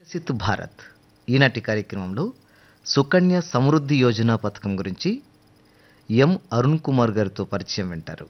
వికసిత్ భారత్ ఈనాటి కార్యక్రమంలో సుకన్య సమృద్ధి యోజన పథకం గురించి ఎం అరుణ్ కుమార్ గారితో పరిచయం వింటారు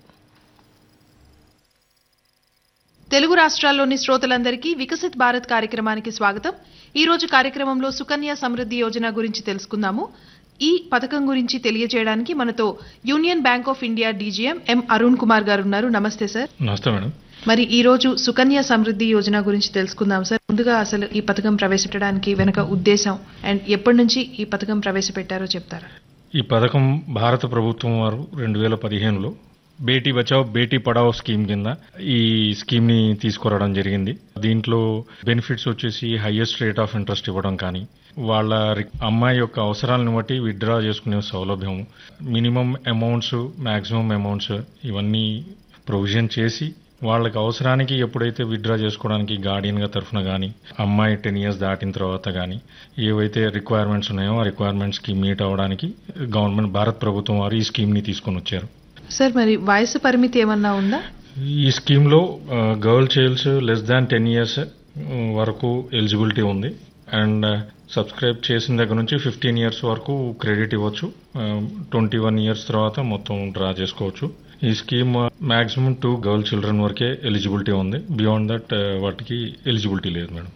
తెలుగు రాష్ట్రాల్లోని శ్రోతలందరికీ వికసిత్ భారత్ కార్యక్రమానికి స్వాగతం ఈ రోజు కార్యక్రమంలో సుకన్య సమృద్ధి యోజన గురించి తెలుసుకుందాము ఈ పథకం గురించి తెలియజేయడానికి మనతో union bank of India DGM M Arun Kumar గారు ఉన్నారు నమస్తే సార్ నమస్తే మేడం మరి ఈ రోజు సుకన్య సమృద్ధి యోజన గురించి తెలుసుకుందాం సార్ ముందుగా అసలు ఈ పథకం ప్రవేశపెట్టడానికి వెనుక ఉద్దేశం అండ్ ఎప్పటి నుంచి ఈ పథకం ప్రవేశపెట్టారో చెప్తారా ఈ పథకం భారత ప్రభుత్వం వారు రెండు వేల పదిహేనులో బేటీ బచావ్ బేటీ పడావ్ స్కీమ్ కింద ఈ స్కీమ్ ని తీసుకురావడం జరిగింది దీంట్లో బెనిఫిట్స్ వచ్చేసి హైయెస్ట్ రేట్ ఆఫ్ ఇంట్రెస్ట్ ఇవ్వడం కానీ వాళ్ళ రి- అమ్మాయి యొక్క అవసరాలను బట్టి విత్డ్రా చేసుకునే సౌలభ్యం మినిమం అమౌంట్స్ మాక్సిమం అమౌంట్స్ ఇవన్నీ ప్రొవిజన్ చేసి వాళ్ళకి అవసరానికి ఎప్పుడైతే విత్డ్రా చేసుకోవడానికి గార్డియన్ గా తరఫున కానీ అమ్మాయి టెన్ ఇయర్స్ దాటిన తర్వాత కానీ ఏవైతే రిక్వైర్మెంట్స్ ఉన్నాయో ఆ రిక్వైర్మెంట్స్ కి మీట్ అవ్వడానికి గవర్నమెంట్ భారత్ ప్రభుత్వం వారు ఈ స్కీమ్ ని తీసుకొని వచ్చారు సార్ మరి వయసు పరిమితి ఏమన్నా ఉందా ఈ స్కీమ్ లో girl childs less than ten years వరకు ఎలిజిబిలిటీ ఉంది అండ్ సబ్స్క్రైబ్ చేసిన దగ్గర నుంచి ఫిఫ్టీన్ ఇయర్స్ వరకు క్రెడిట్ ఇవ్వచ్చు ట్వంటీ వన్ ఇయర్స్ తర్వాత మొత్తం డ్రా చేసుకోవచ్చు ఈ scheme maximum two girl children వరకే ఎలిజిబిలిటీ ఉంది బియాండ్ దట్ వాటికి ఎలిజిబిలిటీ లేదు మేడం